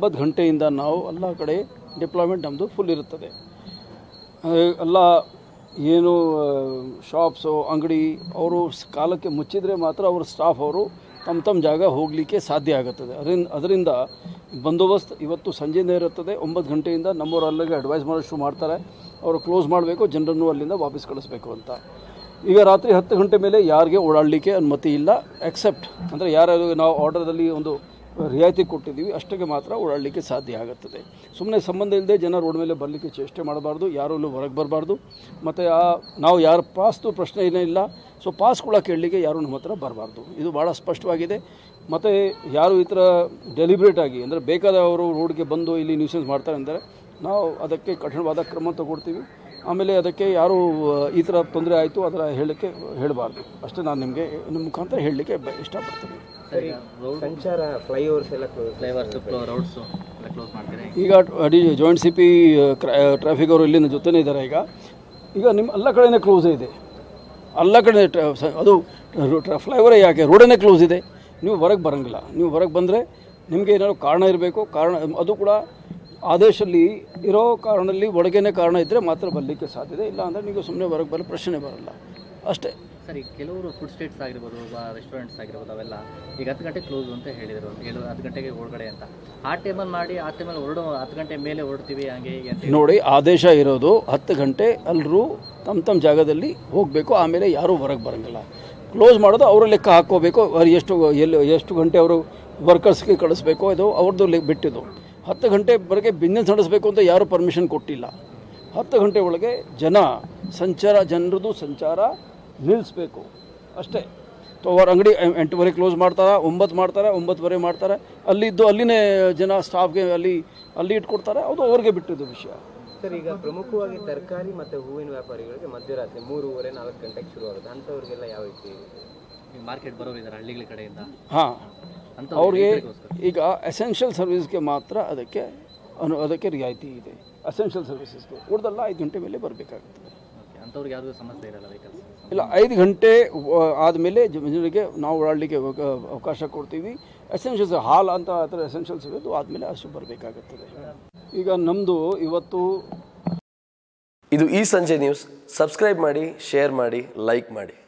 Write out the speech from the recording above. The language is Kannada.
ಒಂಬತ್ತು ಗಂಟೆಯಿಂದ ನಾವು ಎಲ್ಲ ಕಡೆ ಡಿಪ್ಲಾಯ್ಮೆಂಟ್ ನಮ್ಮದು ಫುಲ್ ಇರುತ್ತದೆ ಆ, ಎಲ್ಲ ಏನು ಶಾಪ್ಸು ಅಂಗಡಿ ಅವರು ಕಾಲಕ್ಕೆ ಮುಚ್ಚಿದರೆ ಮಾತ್ರ ಅವ್ರ ಸ್ಟಾಫ್ ಅವರು ತಮ್ಮ ತಮ್ಮ ಜಾಗ ಹೋಗಲಿಕ್ಕೆ ಸಾಧ್ಯ ಆಗುತ್ತದೆ ಅದರಿಂದ ಅದರಿಂದ ಬಂದೋಬಸ್ತ್ ಇವತ್ತು ಸಂಜೆಯಿಂದ ಇರುತ್ತದೆ ಒಂಬತ್ತು ಗಂಟೆಯಿಂದ ನಮ್ಮವರು ಅಲ್ಲಿಗೆ ಅಡ್ವೈಸ್ ಮಾಡೋದು ಶುರು ಮಾಡ್ತಾರೆ ಅವರು ಕ್ಲೋಸ್ ಮಾಡಬೇಕು ಜನರನ್ನು ಅಲ್ಲಿಂದ ವಾಪಸ್ ಕಳಿಸ್ಬೇಕು ಅಂತ ಈಗ ರಾತ್ರಿ ಹತ್ತು ಗಂಟೆ ಮೇಲೆ ಯಾರಿಗೆ ಓಡಾಡಲಿಕ್ಕೆ ಅನುಮತಿ ಇಲ್ಲ ಎಕ್ಸೆಪ್ಟ್ ಅಂದರೆ ಯಾರು ನಾವು ಆರ್ಡರ್ದಲ್ಲಿ ಒಂದು ರಿಯಾಯಿತಿ ಕೊಟ್ಟಿದ್ದೀವಿ ಅಷ್ಟಕ್ಕೆ ಮಾತ್ರ ಓಡಾಡಲಿಕ್ಕೆ ಸಾಧ್ಯ ಆಗುತ್ತದೆ ಸುಮ್ಮನೆ ಸಂಬಂಧ ಇಲ್ಲದೆ ಜನ ರೋಡ್ ಮೇಲೆ ಬರಲಿಕ್ಕೆ ಚೇಷ್ಟೆ ಮಾಡಬಾರ್ದು ಯಾರು ಇಲ್ಲೂ ಹೊರಗೆ ಬರಬಾರ್ದು ಮತ್ತು ಆ ನಾವು ಯಾರ ಪಾಸ್ದು ಪ್ರಶ್ನೆ ಏನೇ ಇಲ್ಲ ಸೊ ಪಾಸ್ ಕೂಡ ಕೇಳಲಿಕ್ಕೆ ಯಾರು ನಮ್ಮ ಹತ್ರ ಬರಬಾರ್ದು ಇದು ಭಾಳ ಸ್ಪಷ್ಟವಾಗಿದೆ ಮತ್ತು ಯಾರು ಈ ಥರ ಡೆಲಿಬ್ರೇಟ್ ಆಗಿ ಅಂದರೆ ಬೇಕಾದವರು ರೋಡ್ಗೆ ಬಂದು ಇಲ್ಲಿ ನ್ಯೂಸೆನ್ಸ್ ಮಾಡ್ತಾರೆ ಅಂದರೆ ನಾವು ಅದಕ್ಕೆ ಕಠಿಣವಾದ ಕ್ರಮ ತಗೊಳ್ತೀವಿ ಆಮೇಲೆ ಅದಕ್ಕೆ ಯಾರು ಆ, ಈ ಥರ ತೊಂದರೆ ಆಯಿತು ಅದರ ಹೇಳಲಿಕ್ಕೆ ಹೇಳಬಾರ್ದು ಅಷ್ಟೇ ನಾನು ನಿಮಗೆ ನಿಮ್ಮ ಮುಖಾಂತರ ಹೇಳಲಿಕ್ಕೆ ಬ ಇಷ್ಟಪಡ್ತೀನಿ ಸಂಚಾರ ಫ್ಲೈಓವರ್ಸ್ ಎಲ್ಲ ಕ್ಲೋಸ್ ಫ್ಲೇವರ್ಸ್ ರೋಡ್ಸು ಎಲ್ಲ ಕ್ಲೋಸ್ ಮಾಡ್ತೀರಿ ಈಗ ಅಡಿ ಜಾಯಿಂಟ್ ಸಿ ಪಿ ಟ್ರಾಫಿಕ್ ಅವರು ಇಲ್ಲಿನ ಜೊತೆನೇ ಇದ್ದಾರೆ ಈಗ ಈಗ ನಿಮ್ಮ ಎಲ್ಲ ಕಡೆನೇ ಕ್ಲೋಸ್ ಇದೆ ಎಲ್ಲ ಕಡೆ ಟ್ರಾ- ಸ- ಅದು ಫ್ಲೈಓವರೇ ಯಾಕೆ ರೋಡನ್ನೇ ಕ್ಲೋಸ್ ಇದೆ ನೀವು ಹೊರಗೆ ಬರೋಂಗಿಲ್ಲ ನೀವು ಹೊರಗೆ ಬಂದರೆ ನಿಮಗೆ ಏನಾದ್ರು ಕಾರಣ ಇರಬೇಕು ಕಾರಣ ಅದು ಕೂಡ ಆದೇಶಲ್ಲಿ ಇರೋ ಕಾರಣದಲ್ಲಿ ಒಳಗೇನೆ ಕಾರಣ ಇದ್ದರೆ ಮಾತ್ರ ಬರಲಿಕ್ಕೆ ಸಾಧ್ಯತೆ ಇಲ್ಲ ಅಂದರೆ ನೀವು ಸುಮ್ಮನೆ ಹೊರಗೆ ಬರೋ ಪ್ರಶ್ನೆ ಬರಲ್ಲ ಅಷ್ಟೇ ಸರಿ ಕೆಲವರು ಫುಡ್ ಸ್ಟೇಟ್ಸ್ ಆಗಿರ್ಬೋದು ರೆಸ್ಟೋರೆಂಟ್ಸ್ ಆಗಿರ್ಬೋದು ಅವೆಲ್ಲ ಈಗ ಹತ್ತು ಗಂಟೆ ಕ್ಲೋಸ್ ಅಂತ ಹೇಳಿದರು ಏಳು ಹತ್ತು ಗಂಟೆಗೆ ಒಳಗಡೆ ಅಂತ ಆ ಟೈಮಲ್ಲಿ ಮಾಡಿ ಆ ಟೈಮಲ್ಲಿ ಹೊರಡೋ ಹತ್ತು ಗಂಟೆ ಮೇಲೆ ಹೊರಡ್ತೀವಿ ಹಂಗೆ ಹೀಗೆ ಅಂತ ನೋಡಿ ಆದೇಶ ಇರೋದು ಹತ್ತು ಗಂಟೆ ಎಲ್ಲರೂ ತಮ್ಮ ತಮ್ಮ ಜಾಗದಲ್ಲಿ ಹೋಗಬೇಕು ಆಮೇಲೆ ಯಾರೂ ಹೊರಗೆ ಬರೋಂಗಿಲ್ಲ ಕ್ಲೋಸ್ ಮಾಡೋದು ಅವರ ಲೆಕ್ಕ ಹಾಕ್ಕೋಬೇಕು ಅವ್ರು ಎಷ್ಟು ಎಲ್ಲಿ ಎಷ್ಟು ಗಂಟೆ ಅವರು ವರ್ಕರ್ಸ್ಗೆ ಕಳಿಸ್ಬೇಕು ಅದು ಅವ್ರದ್ದು ಲೆ ಬಿಟ್ಟಿದ್ದು ಹತ್ತು ಗಂಟೆವರೆಗೆ ಬಿಸ್ನೆಸ್ ನಡೆಸಬೇಕು ಅಂತ ಯಾರೂ ಪರ್ಮಿಷನ್ ಕೊಟ್ಟಿಲ್ಲ ಹತ್ತು ಗಂಟೆ ಒಳಗೆ ಜನ ಸಂಚಾರ ಜನರದು ಸಂಚಾರ ನಿಲ್ಲಿಸ್ಬೇಕು ಅಷ್ಟೇ ಸೊ ಅವ್ರ ಅಂಗಡಿ ಎಂ- ಎಂಟುವರೆ ಕ್ಲೋಸ್ ಮಾಡ್ತಾರೆ ಒಂಬತ್ತು ಮಾಡ್ತಾರೆ ಒಂಬತ್ತುವರೆ ಮಾಡ್ತಾರೆ ಅಲ್ಲಿದ್ದು ಅಲ್ಲಿನೇ ಜನ ಸ್ಟಾಫ್ಗೆ ಅಲ್ಲಿ ಅಲ್ಲಿ ಇಟ್ಕೊಡ್ತಾರೆ ಅದು ಅವ್ರಿಗೆ ಬಿಟ್ಟಿದ್ದು ವಿಷಯ ಸರ್ ಈಗ ಪ್ರಮುಖವಾಗಿ ತರಕಾರಿ ಮತ್ತು ಹೂವಿನ ವ್ಯಾಪಾರಿಗಳಿಗೆ ಮಧ್ಯರಾತ್ರಿ ಮೂರುವರೆ ನಾಲ್ಕು ಗಂಟೆಗೆ ಶುರು ಆಗುತ್ತೆ ಅಂಥವ್ರಿಗೆಲ್ಲ ಯಾವ ರೀತಿ ಮಾರ್ಕೆಟ್ ಬರೋರು ಇದ್ದಾರೆ ಹಳ್ಳಿಗಳ ಕಡೆಯಿಂದ ಹಾಂ ಅಂತ ಅವ್ರಿಗೆ ಈಗ ಎಸೆನ್ಷಿಯಲ್ ಸರ್ವಿಸ್ಗೆ ಮಾತ್ರ ಅದಕ್ಕೆ ಅನು ಅದಕ್ಕೆ ರಿಯಾಯಿತಿ ಇದೆ ಎಸೆನ್ಷಿಯಲ್ ಸರ್ವಿಸಸ್ಗೆ ಉಳಿದೆಲ್ಲ ಐದು ಗಂಟೆ ಮೇಲೆ ಬರಬೇಕಾಗ್ತದೆ ಓಕೆ ಅಂಥವ್ರಿಗೆ ಯಾವುದೂ ಸಮಸ್ಯೆ ಇರಲ್ಲ ವೆಹಿಕಲ್ಸ್ ಇಲ್ಲ ಐದು ಗಂಟೆ ಆದಮೇಲೆ ಜನರಿಗೆ ನಾವು ಓಡಾಡಲಿಕ್ಕೆ ಅವಕ- ಅವಕಾಶ ಕೊಡ್ತೀವಿ ಎಸೆನ್ಷಿಯಲ್ಸ್ ಹಾಲ್ ಅಂತ ಆ ಥರ ಎಸೆನ್ಷಿಯಲ್ಸ್ ಇರೋದು ಆದಮೇಲೆ ಅಷ್ಟು ಬರಬೇಕಾಗುತ್ತದೆ ಈಗ ನಮ್ಮದು ಇವತ್ತು ಇದು ಈ ಸಂಜೆ ನ್ಯೂಸ್ ಸಬ್ಸ್ಕ್ರೈಬ್ ಮಾಡಿ ಶೇರ್ ಮಾಡಿ ಲೈಕ್ ಮಾಡಿ